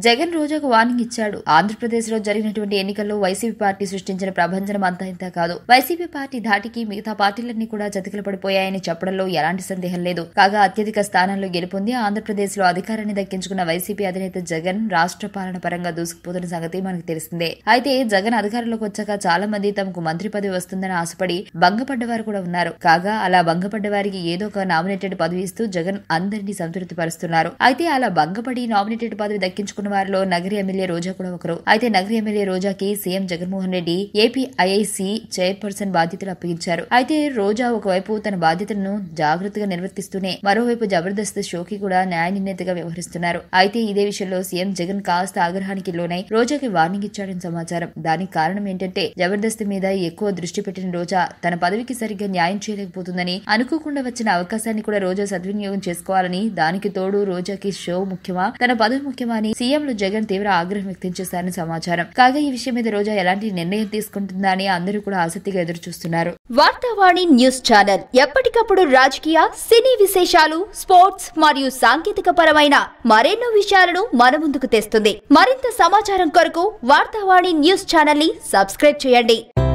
Jagan రోజాకు warning ఇచ్చాడు ఆంధ్రప్రదేశ్ లో జరిగినటువంటి ఎన్నికల్లో వైసీపీ పార్టీ సృష్టించిన ప్రభంజనం అంతా ఇంత కాదు వైసీపీ పార్టీ ధాటికి మిగతా పార్టీలన్నీ కూడా చతికిల పడిపోయాయని చెప్పడంలో ఎలాంటి సందేహం లేదు కాగా అత్యధిక స్థానాల్లో గెలుపొంది ఆంధ్రప్రదేశ్ లో అధికారాన్ని దక్కించుకున్న వైసీపీ అధినేత జగన్ రాష్ట్ర పాలన పరంగా దూసుకుపోతున్న సంగతి మనకు తెలిసిందే అయితే జగన్ అధికారంలోకి వచ్చాక చాలా మంది తమకు మంత్రి పదవి వస్తుందని ఆశపడి భంగపడ్డవారు కూడా ఉన్నారు కాగా అలా భంగపడ్డ వారికి ఏదో ఒక నామినేటెడ్ పదవి ఇస్తూ జగన్ అందరినీ సంతృప్తి పరుస్తున్నారు అయితే అలా భంగపడి నామినేటెడ్ పదవి దక్కించుకున్న వారిలో నగరి ఎమ్మెల్యే రోజా కూడా ఒకరు అయితే నగరి ఎమ్మెల్యే రోజాకి CM Jaganmohan Reddy AP IIC chairperson బాధ్యతలు అప్పగించారు అయితే రోజా ఒకవైపు తన బాధ్యతలను జాగ్రత్తగా నిర్వర్తిస్తూనే మరోవైపు జబర్దస్త్ షోకి కూడా న్యాయ నిర్ణేతగా వ్యవహరిస్తున్నారు అయితే ఇదే విషయంలో సీఎం జగన్ కాస్త ఆగ్రహానికి లోనై రోజాకి వార్నింగ్ ఇచ్చాడని సమాచారం దానికి కారణం ఏంటంటే జబర్దస్త్ మీద ఎక్కువ దృష్టి పెట్టిన రోజా తన పదవికి సరిగ్గా న్యాయం చేయలేకపోతుందని అనుకోకుండా వచ్చిన అవకాశాన్ని కూడా రోజా సద్వినియోగం చేసుకోవాలని దానికి తోడు రోజాకి షో ముఖ్యమా తన పదవి ముఖ్యమా అని సీఎంలు జగన్ తీవ్ర ఆగ్రహం వ్యక్తం చేశారని సమాచారం కాగా ఈ విషయం మీద రోజా ఎలాంటి నిర్ణయం తీసుకుంటుందా అని అందరూ కూడా ఆసక్తిగా ఎదురు చూస్తున్నారు వార్తావాణి న్యూస్ ఛానల్ ఎప్పటికప్పుడు రాజకీయ సినీ విశేషాలు స్పోర్ట్స్ మరియు సాంకేతిక పరమైన మరెన్నో విషయాలను మన ముందుకు తెస్తుంది మరింత సమాచారం కొరకు వార్తావాణి న్యూస్ ఛానల్ ని సబ్స్క్రైబ్ చేయండి